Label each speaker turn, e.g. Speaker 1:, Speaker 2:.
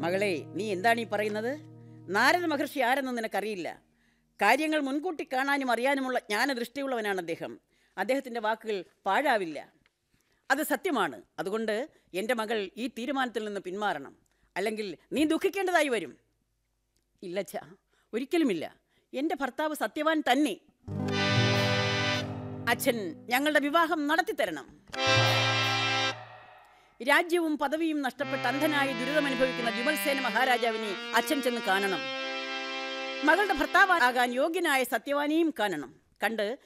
Speaker 1: മകളെ നീ എന്താണ് ഈ പറയുന്നത് നാരദ മഹർഷി ആരെന്ന് നിനക്കറിയില്ല കാര്യങ്ങൾ മുൻകൂട്ടി കാണാനും അറിയാനുമുള്ള ജ്ഞാനദൃഷ്ടിയുള്ളവനാണ് അദ്ദേഹം അദ്ദേഹത്തിൻ്റെ വാക്കുകൾ പാഴാവില്ല അത് സത്യമാണ് അതുകൊണ്ട് എൻ്റെ മകൾ ഈ തീരുമാനത്തിൽ നിന്ന് പിന്മാറണം അല്ലെങ്കിൽ നീ ദുഃഖിക്കേണ്ടതായി വരും ഇല്ല ഛ ഒരിക്കലുമില്ല എൻ്റെ ഭർത്താവ് സത്യവാൻ തന്നെ അച്ഛൻ ഞങ്ങളുടെ വിവാഹം നടത്തിത്തരണം രാജ്യവും പദവിയും നഷ്ടപ്പെട്ട് അന്ധനായി ദുരിതമനുഭവിക്കുന്ന വിമൽസേന മഹാരാജാവിനെ അച്ഛൻ ചെന്ന് കാണണം മകളുടെ ഭർത്താവാകാൻ യോഗ്യനായ സത്യവാനിയും കാണണം കണ്ട്